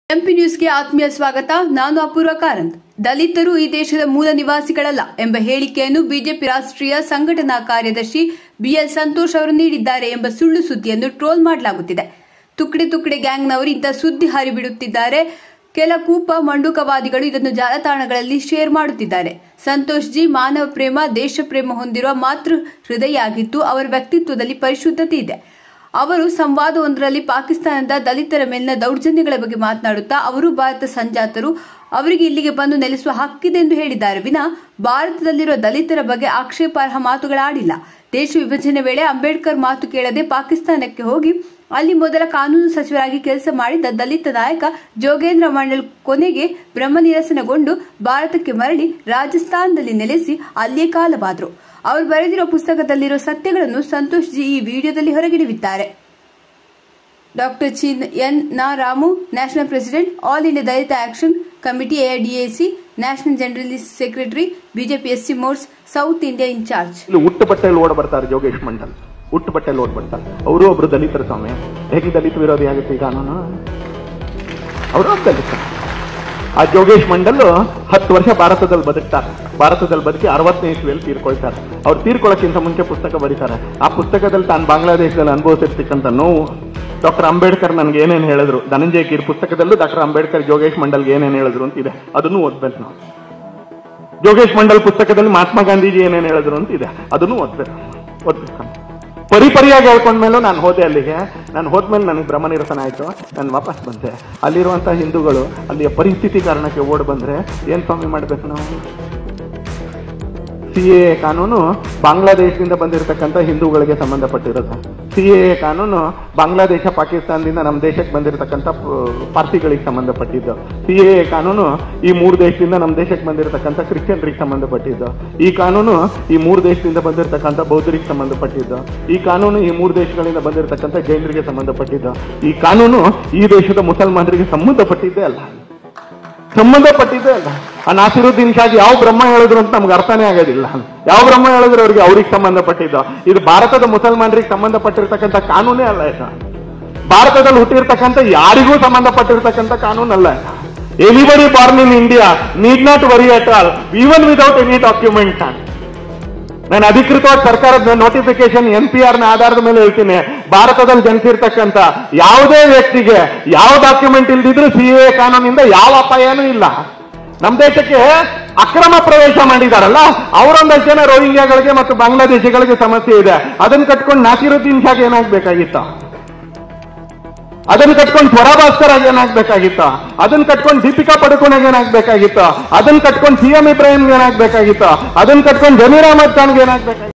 MP ನ್ಯೂಸ್ಗೆ ಆತ್ಮೀಯ ಸ್ವಾಗತ ನಾನು ಅಪೂರ್ವ ಕಾರಂತ್ ದಲಿತರು ಈ ದೇಶದ ಮೂಲ ನಿವಾಸಿಗಳಲ್ಲ ಎಂಬ ಹೇಳಿಕೆಯನ್ನು ಬಿಜೆಪಿ ರಾಷ್ಟ್ರೀಯ ಸಂಘಟನಾ ಕಾರ್ಯದರ್ಶಿ ಬಿಎಲ್ ಸಂತೋಷ್ ಅವರು ನೀಡಿದ್ದಾರೆ ಎಂಬ ಸುಳ್ಳು ಸುದ್ದಿಯನ್ನು ಟ್ರೋಲ್ ಮಾಡಲಾಗುತ್ತಿದೆ ತುಕಡೆ ತುಕಡೆ ಗ್ಯಾಂಗ್ನವರು ಇಂಥ ಸುದ್ದಿ ಹರಿಬಿಡುತ್ತಿದ್ದಾರೆ ಕೆಲ ಕೂಪ ಮಂಡುಕವಾದಿಗಳು ಇದನ್ನು ಜಾಲತಾಣಗಳಲ್ಲಿ ಶೇರ್ ಮಾಡುತ್ತಿದ್ದಾರೆ ಸಂತೋಷ್ ಜಿ ಮಾನವ ಪ್ರೇಮ ದೇಶ ಪ್ರೇಮ ಹೊಂದಿರುವ ಮಾತೃ ಹೃದಯ ಆಗಿದ್ದು ಅವರ ವ್ಯಕ್ತಿತ್ವದಲ್ಲಿ ಪರಿಶುದ್ಧತೆ ಇದೆ ಅವರು ಸಂವಾದವೊಂದರಲ್ಲಿ ಪಾಕಿಸ್ತಾನದ ದಲಿತರ ಮೇಲಿನ ದೌರ್ಜನ್ಯಗಳ ಬಗ್ಗೆ ಮಾತನಾಡುತ್ತಾ ಅವರು ಭಾರತ ಸಂಜಾತರು ಅವರಿಗೆ ಇಲ್ಲಿಗೆ ಬಂದು ನೆಲೆಸುವ ಹಕ್ಕಿದೆ ಎಂದು ಹೇಳಿದ್ದಾರೆ ವಿನ ಭಾರತದಲ್ಲಿರುವ ದಲಿತರ ಬಗ್ಗೆ ಆಕ್ಷೇಪಾರ್ಹ ಮಾತುಗಳಾಡಿಲ್ಲ ದೇಶ ವಿಭಜನೆ ವೇಳೆ ಅಂಬೇಡ್ಕರ್ ಮಾತು ಕೇಳದೆ ಪಾಕಿಸ್ತಾನಕ್ಕೆ ಹೋಗಿ ಅಲ್ಲಿ ಮೊದಲ ಕಾನೂನು ಸಚಿವರಾಗಿ ಕೆಲಸ ಮಾಡಿದ ದಲಿತ ನಾಯಕ ಜೋಗೇಂದ್ರ ಮಂಡಲ್ ಕೊನೆಗೆ ಬ್ರಹ್ಮನಿರಸನಗೊಂಡು ಭಾರತಕ್ಕೆ ಮರಳಿ ರಾಜಸ್ಥಾನದಲ್ಲಿ ನೆಲೆಸಿ ಅಲ್ಲಿಯೇ ಕಾಲವಾದರು ಅವರು ಬರೆದಿರುವ ಪುಸ್ತಕದಲ್ಲಿರೋ ಸತ್ಯಗಳನ್ನು ಸಂತೋಷ್ ಜಿ ಈ ವಿಡಿಯೋದಲ್ಲಿ ಹೊರಗಿಡುವಿದ್ದಾರೆ ಡಾಕ್ಟರ್ ಚಿನ್ ಎನ್ ನಾ Ramu national president all India Dalit action committee AIDAC national general secretary BJP SC ಮೋರ್ಸ್ ಸೌತ್ ಇಂಡಿಯಾ ಇನ್ಚಾರ್ಜ್ ಇಲ್ಲಿ ಉಟ್ಟು ಬಟ್ಟೆಯಲ್ಲಿ ಓಡ್ ಬರ್ತಾರೆ ಜೋಗೇಶ್ ಮಂಡಲ್ ಉಟ್ಟು ಬಟ್ಟೆಯಲ್ಲಿ ಓಡ್ ಬರ್ತಾರೆ ಅವರು ಒಬ್ರು ದಲಿತರ ಸ್ವಾಮಿ ಹೇಗೆ ದಲಿತ ವಿರೋಧಿ ಆಗುತ್ತೆ ಈ ಕಾನೂನು ಅವರು ದಲಿತ ಆ ಜೋಗೇಶ್ ಮಂಡಲ್ ಹತ್ತು ವರ್ಷ ಭಾರತದಲ್ಲಿ ಬದುಕ್ತಾರೆ ಭಾರತದಲ್ಲಿ ಬದುಕಿ ಅರವತ್ತನೇ ಇಸ್ವಿಯಲ್ಲಿ ತೀರ್ಕೊಳ್ತಾರೆ ಅವ್ರು ತೀರ್ಕೊಳ್ಳೋಕ್ಕಿಂತ ಮುಂಚೆ ಪುಸ್ತಕ ಬರೀತಾರೆ ಆ ಪುಸ್ತಕದಲ್ಲಿ ತಾನು ಬಾಂಗ್ಲಾದೇಶದಲ್ಲಿ ಅನುಭವಿಸಿರ್ತಕ್ಕಂಥ ನೋವು ಡಾಕ್ಟರ್ ಅಂಬೇಡ್ಕರ್ ನನ್ಗೆ ಏನೇನು ಹೇಳಿದ್ರು ಧನಂಜಯ ಕೀರ್ ಪುಸ್ತಕದಲ್ಲೂ ಡಾಕ್ಟರ್ ಅಂಬೇಡ್ಕರ್ ಜೋಗೇಶ್ ಮಂಡಲ್ಗೆ ಏನೇನು ಹೇಳಿದ್ರು ಅಂತ ಇದೆ ಅದನ್ನು ಓದ್ಬೇಕು ನಾವು ಜೋಗೇಶ್ ಮಂಡಲ್ ಪುಸ್ತಕದಲ್ಲಿ ಮಹಾತ್ಮ ಗಾಂಧೀಜಿ ಏನೇನು ಹೇಳಿದ್ರು ಅಂತ ಇದೆ ಅದನ್ನು ಓದ್ಬೇಕು ಓದ್ಬೇಕು ಪರಿಪರಿಯಾಗಿ ಹೇಳ್ಕೊಂಡ್ಮೇಲೂ ನಾನು ಹೋದೆ ಅಲ್ಲಿಗೆ ನಾನು ಹೋದ್ಮೇಲೆ ನನಗೆ ಭ್ರಮನಿರಸನ ಆಯ್ತು ನಾನು ವಾಪಸ್ ಬಂದೆ ಅಲ್ಲಿರುವಂತಹ ಹಿಂದೂಗಳು ಅಲ್ಲಿಯ ಪರಿಸ್ಥಿತಿ ಕಾರಣಕ್ಕೆ ಓಡ್ ಬಂದ್ರೆ ಏನ್ ಸ್ವಾಮಿ ಮಾಡ್ಬೇಕು ನಾವು ಸಿ ಎ ಕಾನೂನು ಬಾಂಗ್ಲಾದೇಶದಿಂದ ಬಂದಿರತಕ್ಕಂಥ ಹಿಂದೂಗಳಿಗೆ ಸಂಬಂಧಪಟ್ಟಿರೋದು ಸಿ ಎ ಕಾನೂನು ಬಾಂಗ್ಲಾದೇಶ ಪಾಕಿಸ್ತಾನದಿಂದ ನಮ್ಮ ದೇಶಕ್ಕೆ ಬಂದಿರತಕ್ಕಂಥ ಪ- ಪಾರ್ಸಿಗಳಿಗೆ ಸಂಬಂಧಪಟ್ಟಿದ್ದು ಸಿ ಎ ಕಾನೂನು ಈ ಮೂರು ದೇಶದಿಂದ ನಮ್ಮ ದೇಶಕ್ಕೆ ಬಂದಿರತಕ್ಕಂಥ ಕ್ರಿಶ್ಚಿಯನ್ರಿಗೆ ಸಂಬಂಧಪಟ್ಟಿದ್ದು ಈ ಕಾನೂನು ಈ ಮೂರು ದೇಶದಿಂದ ಬಂದಿರತಕ್ಕಂಥ ಬೌದ್ಧರಿಗೆ ಸಂಬಂಧಪಟ್ಟಿದ್ದು ಈ ಕಾನೂನು ಈ ಮೂರು ದೇಶಗಳಿಂದ ಬಂದಿರತಕ್ಕಂಥ ಜೈನರಿಗೆ ಸಂಬಂಧಪಟ್ಟಿದ್ದು ಈ ಕಾನೂನು ಈ ದೇಶದ ಮುಸಲ್ಮಾನರಿಗೆ ಸಂಬಂಧಪಟ್ಟಿದ್ದೇ ಅಲ್ಲ ಸಂಬಂಧಪಟ್ಟಿದ್ದೇ ಅಲ್ಲ ಆ ನಾಸಿರುದ್ದೀನ್ ಶಾಜಿ ಯಾವ ಬ್ರಹ್ಮ ಹೇಳಿದ್ರು ಅಂತ ನಮ್ಗೆ ಅರ್ಥನೇ ಆಗೋದಿಲ್ಲ ಯಾವ ಬ್ರಹ್ಮ ಹೇಳಿದ್ರು ಅವ್ರಿಗೆ ಅವ್ರಿಗೆ ಸಂಬಂಧಪಟ್ಟಿದ್ದು ಇದು ಭಾರತದ ಮುಸಲ್ಮಾನರಿಗೆ ಸಂಬಂಧಪಟ್ಟಿರ್ತಕ್ಕಂಥ ಕಾನೂನೇ ಅಲ್ಲ ಇದು ಭಾರತದಲ್ಲಿ ಹುಟ್ಟಿರ್ತಕ್ಕಂಥ ಯಾರಿಗೂ ಸಂಬಂಧಪಟ್ಟಿರ್ತಕ್ಕಂಥ ಕಾನೂನಲ್ಲ anybody born in India need not worry at all even without any document ನಾನು ಅಧಿಕೃತವಾಗಿ ಸರ್ಕಾರದ ನೋಟಿಫಿಕೇಶನ್ ಎನ್ ಪಿ ಆರ್ ನ ಆಧಾರದ ಮೇಲೆ ಹೇಳ್ತೀನಿ ಭಾರತದಲ್ಲಿ ಜನಿಸಿರ್ತಕ್ಕಂಥ ಯಾವುದೇ ವ್ಯಕ್ತಿಗೆ ಯಾವ ಡಾಕ್ಯುಮೆಂಟ್ ಇಲ್ದಿದ್ರು ಸಿ ಎ ಕಾನೂನಿಂದ ಯಾವ ಅಪಾಯನೂ ಇಲ್ಲ ನಮ್ಮ ದೇಶಕ್ಕೆ ಅಕ್ರಮ ಪ್ರವೇಶ ಮಾಡಿದಾರಲ್ಲ ಅವರೊಂದಷ್ಟು ಜನ ರೋಹಿಂಗ್ಯಾಗಳಿಗೆ ಮತ್ತು ಬಾಂಗ್ಲಾದೇಶಿಗಳಿಗೆ ಸಮಸ್ಯೆ ಇದೆ ಅದನ್ನ ಕಟ್ಕೊಂಡು ನಾಸಿರುದ್ದೀನ್ ಶಾಗೆ ಏನಾಗ್ಬೇಕಾಗಿತ್ತು ಅದನ್ನ ಕಟ್ಕೊಂಡು ಸ್ವರಭಾಸ್ಕರ್ ಆಗಿ ಏನಾಗ್ಬೇಕಾಗಿತ್ತು ಅದನ್ನ ಕಟ್ಕೊಂಡು ದೀಪಿಕಾ ಪಡುಕೋಣೆಗೆ ಏನಾಗ್ಬೇಕಾಗಿತ್ತು ಅದನ್ನ ಕಟ್ಕೊಂಡು ಸಿ ಎಂ ಇಬ್ರಾಹಿಂ ಏನಾಗ್ಬೇಕಾಗಿತ್ತು ಅದನ್ನ ಕಟ್ಕೊಂಡು ಜಮೀರ್ ಅಹಮದ್ ಖಾನ್ಗೆ ಏನಾಗ್ಬೇಕಾಗಿತ್ತು